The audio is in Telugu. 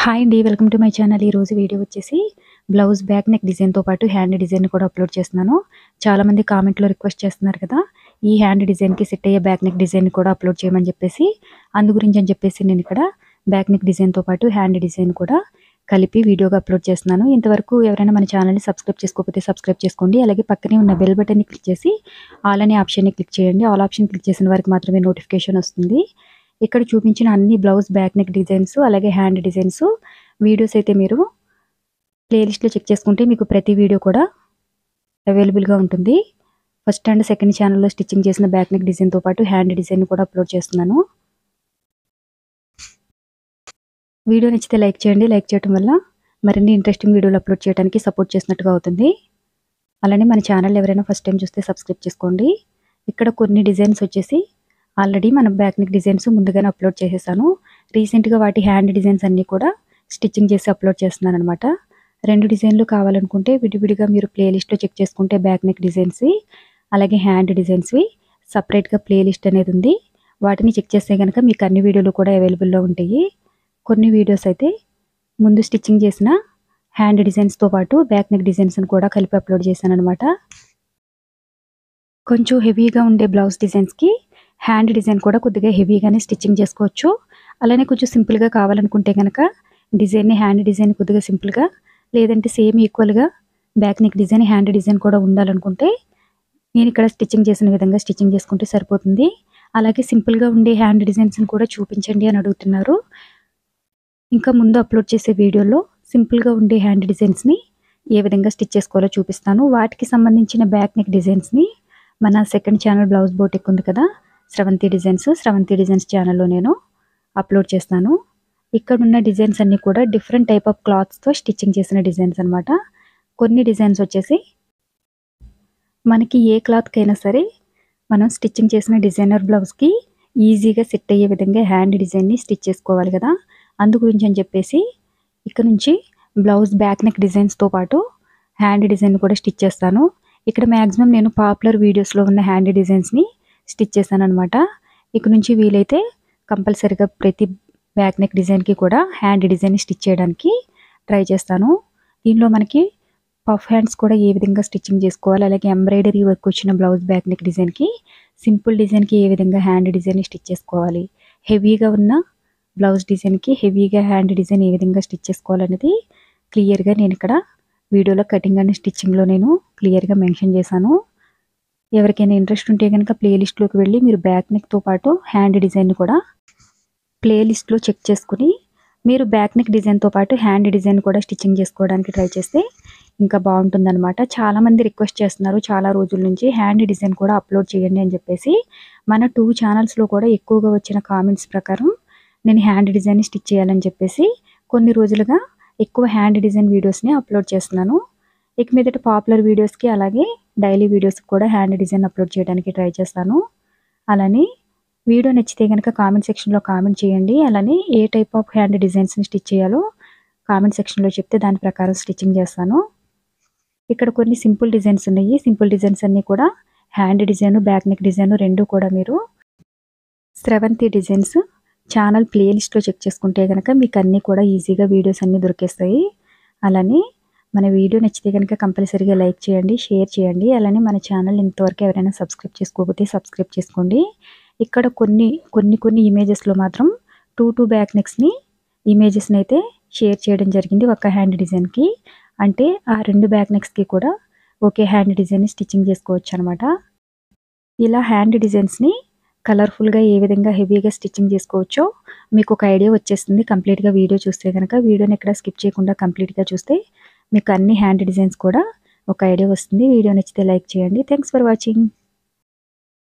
హాయ్ అండి వెల్కమ్ టు మై ఛానల్ ఈరోజు వీడియో వచ్చేసి బ్లౌజ్ బ్యాక్ నెక్ డిజైన్తో పాటు హ్యాండ్ డిజైన్ కూడా అప్లోడ్ చేస్తున్నాను చాలామంది కామెంట్లో రిక్వెస్ట్ చేస్తున్నారు కదా ఈ హ్యాండ్ డిజైన్కి సెట్ అయ్యే బ్యాక్ నెక్ డిజైన్ కూడా అప్లోడ్ చేయమని చెప్పేసి అందు గురించి అని చెప్పేసి నేను ఇక్కడ బ్యాక్ నెక్ డిజైన్తో పాటు హ్యాండ్ డిజైన్ కూడా కలిపి వీడియోగా అప్లోడ్ చేస్తున్నాను ఇంతవరకు ఎవరైనా మన ఛానల్ని సబ్స్క్రైబ్ చేసుకోకపోతే సబ్స్క్రైబ్ చేసుకోండి అలాగే పక్కనే ఉన్న బెల్ బటన్ని క్లిక్ చేసి ఆల్ అనే ఆప్షన్ని క్లిక్ చేయండి ఆల్ ఆప్షన్ క్లిక్ చేసిన వారికి మాత్రమే నోటిఫికేషన్ వస్తుంది ఇక్కడ చూపించిన అన్ని బ్లౌజ్ బ్యాక్ నెక్ డిజైన్స్ అలాగే హ్యాండ్ డిజైన్స్ వీడియోస్ అయితే మీరు ప్లేలిస్ట్లో చెక్ చేసుకుంటే మీకు ప్రతి వీడియో కూడా అవైలబుల్గా ఉంటుంది ఫస్ట్ అండ్ సెకండ్ ఛానల్లో స్టిచ్చింగ్ చేసిన బ్యాక్ నెక్ డిజైన్తో పాటు హ్యాండ్ డిజైన్ కూడా అప్లోడ్ చేస్తున్నాను వీడియో నచ్చితే లైక్ చేయండి లైక్ చేయడం వల్ల మరిన్ని ఇంట్రెస్టింగ్ వీడియోలు అప్లోడ్ చేయడానికి సపోర్ట్ చేసినట్టుగా అవుతుంది అలానే మన ఛానల్ ఎవరైనా ఫస్ట్ టైం చూస్తే సబ్స్క్రైబ్ చేసుకోండి ఇక్కడ కొన్ని డిజైన్స్ వచ్చేసి ఆల్రెడీ మన బ్యాక్ నెక్ డిజైన్స్ ముందుగానే అప్లోడ్ చేసేసాను రీసెంట్గా వాటి హ్యాండ్ డిజైన్స్ అన్నీ కూడా స్టిచ్చింగ్ చేసి అప్లోడ్ చేస్తున్నాను అనమాట రెండు డిజైన్లు కావాలనుకుంటే విడివిడిగా మీరు ప్లేలిస్ట్లో చెక్ చేసుకుంటే బ్యాక్ నెక్ డిజైన్స్వి అలాగే హ్యాండ్ డిజైన్స్వి సపరేట్గా ప్లేలిస్ట్ అనేది ఉంది వాటిని చెక్ చేస్తే కనుక మీకు అన్ని వీడియోలు కూడా అవైలబుల్లో ఉంటాయి కొన్ని వీడియోస్ అయితే ముందు స్టిచ్చింగ్ చేసిన హ్యాండ్ డిజైన్స్తో పాటు బ్యాక్ నెక్ డిజైన్స్ని కూడా కలిపి అప్లోడ్ చేశాను అనమాట కొంచెం హెవీగా ఉండే బ్లౌజ్ డిజైన్స్కి హ్యాండ్ డిజైన్ కూడా కొద్దిగా హెవీగానే స్టిచ్చింగ్ చేసుకోవచ్చు అలానే కొంచెం సింపుల్గా కావాలనుకుంటే కనుక డిజైన్ని హ్యాండ్ డిజైన్ కొద్దిగా సింపుల్గా లేదంటే సేమ్ ఈక్వల్గా back neck design hand design కూడా ఉండాలనుకుంటే నేను ఇక్కడ స్టిచ్చింగ్ చేసిన విధంగా స్టిచ్చింగ్ చేసుకుంటే సరిపోతుంది అలాగే సింపుల్గా ఉండే హ్యాండ్ డిజైన్స్ని కూడా చూపించండి అని అడుగుతున్నారు ఇంకా ముందు అప్లోడ్ చేసే వీడియోలో సింపుల్గా ఉండే హ్యాండ్ డిజైన్స్ని ఏ విధంగా స్టిచ్ చేసుకోవాలో చూపిస్తాను వాటికి సంబంధించిన బ్యాక్ నెక్ డిజైన్స్ని మన సెకండ్ ఛానల్ బ్లౌజ్ బోటిక్ ఉంది కదా స్రవంతి డిజైన్స్ స్రవంతి డిజైన్స్ ఛానల్లో నేను అప్లోడ్ చేస్తాను ఇక్కడ ఉన్న డిజైన్స్ అన్నీ కూడా డిఫరెంట్ టైప్ ఆఫ్ క్లాత్స్తో స్టిచ్చింగ్ చేసిన డిజైన్స్ అనమాట కొన్ని డిజైన్స్ వచ్చేసి మనకి ఏ క్లాత్కైనా సరే మనం స్టిచ్చింగ్ చేసిన డిజైనర్ బ్లౌజ్కి ఈజీగా సెట్ అయ్యే విధంగా హ్యాండ్ డిజైన్ని స్టిచ్ చేసుకోవాలి కదా అందు గురించి అని చెప్పేసి ఇక్కడ నుంచి బ్లౌజ్ బ్యాక్ నెక్ డిజైన్స్తో పాటు హ్యాండ్ డిజైన్ కూడా స్టిచ్ చేస్తాను ఇక్కడ మ్యాక్సిమం నేను పాపులర్ వీడియోస్లో ఉన్న హ్యాండ్ డిజైన్స్ని స్టిచ్ చేశాను అనమాట ఇక నుంచి వీలైతే కంపల్సరీగా ప్రతి బ్యాక్ నెక్ డిజైన్కి కూడా హ్యాండ్ డిజైన్ స్టిచ్ చేయడానికి ట్రై చేస్తాను దీనిలో మనకి పఫ్ హ్యాండ్స్ కూడా ఏ విధంగా స్టిచ్చింగ్ చేసుకోవాలి అలాగే ఎంబ్రాయిడరీ వర్క్ వచ్చిన బ్లౌజ్ బ్యాక్ నెక్ డిజైన్కి సింపుల్ డిజైన్కి ఏ విధంగా హ్యాండ్ డిజైన్ స్టిచ్ చేసుకోవాలి హెవీగా ఉన్న బ్లౌజ్ డిజైన్కి హెవీగా హ్యాండ్ డిజైన్ ఏ విధంగా స్టిచ్ చేసుకోవాలనేది క్లియర్గా నేను ఇక్కడ వీడియోలో కటింగ్ అండ్ స్టిచ్చింగ్లో నేను క్లియర్గా మెన్షన్ చేశాను ఎవరికైనా ఇంట్రెస్ట్ ఉంటే కనుక ప్లేలిస్ట్లోకి వెళ్ళి మీరు బ్యాక్ నెక్తో పాటు హ్యాండ్ డిజైన్ కూడా ప్లేలిస్ట్లో చెక్ చేసుకుని మీరు బ్యాక్ నెక్ డిజైన్తో పాటు హ్యాండ్ డిజైన్ కూడా స్టిచ్చింగ్ చేసుకోవడానికి ట్రై చేస్తే ఇంకా బాగుంటుందన్నమాట చాలామంది రిక్వెస్ట్ చేస్తున్నారు చాలా రోజుల నుంచి హ్యాండ్ డిజైన్ కూడా అప్లోడ్ చేయండి అని చెప్పేసి మన టూ ఛానల్స్లో కూడా ఎక్కువగా వచ్చిన కామెంట్స్ ప్రకారం నేను హ్యాండ్ డిజైన్ స్టిచ్ చేయాలని చెప్పేసి కొన్ని రోజులుగా ఎక్కువ హ్యాండ్ డిజైన్ వీడియోస్ని అప్లోడ్ చేస్తున్నాను ఇక మీదట పాపులర్ వీడియోస్కి అలాగే డైలీ వీడియోస్కి కూడా హ్యాండ్ డిజైన్ అప్లోడ్ చేయడానికి ట్రై చేస్తాను అలానే వీడియో నచ్చితే కనుక కామెంట్ సెక్షన్లో కామెంట్ చేయండి అలానే ఏ టైప్ ఆఫ్ హ్యాండ్ డిజైన్స్ని స్టిచ్ చేయాలో కామెంట్ సెక్షన్లో చెప్తే దాని ప్రకారం స్టిచ్చింగ్ చేస్తాను ఇక్కడ కొన్ని సింపుల్ డిజైన్స్ ఉన్నాయి సింపుల్ డిజైన్స్ అన్నీ కూడా hand design back neck design రెండు కూడా మీరు స్రవంతి డిజైన్స్ ఛానల్ ప్లేలిస్ట్లో చెక్ చేసుకుంటే కనుక మీకు అన్నీ కూడా ఈజీగా వీడియోస్ అన్నీ దొరికేస్తాయి అలానే మన వీడియో నచ్చితే కనుక కంపల్సరీగా లైక్ చేయండి షేర్ చేయండి అలానే మన ఛానల్ ఇంతవరకు ఎవరైనా సబ్స్క్రైబ్ చేసుకోకపోతే సబ్స్క్రైబ్ చేసుకోండి ఇక్కడ కొన్ని కొన్ని కొన్ని ఇమేజెస్లో మాత్రం టూ టూ బ్యాక్ నెక్స్ని ఇమేజెస్ని అయితే షేర్ చేయడం జరిగింది ఒక హ్యాండ్ డిజైన్కి అంటే ఆ రెండు బ్యాక్ నెక్స్కి కూడా ఒకే హ్యాండ్ డిజైన్ స్టిచ్చింగ్ చేసుకోవచ్చు అనమాట ఇలా హ్యాండ్ డిజైన్స్ని కలర్ఫుల్గా ఏ విధంగా హెవీగా స్టిచ్చింగ్ చేసుకోవచ్చో మీకు ఒక ఐడియా వచ్చేస్తుంది కంప్లీట్గా వీడియో చూస్తే కనుక వీడియోని ఎక్కడ స్కిప్ చేయకుండా కంప్లీట్గా చూస్తే మీకు అన్ని హ్యాండ్ డిజైన్స్ కూడా ఒక ఐడియా వస్తుంది వీడియో నచ్చితే లైక్ చేయండి థ్యాంక్స్ ఫర్ వాచింగ్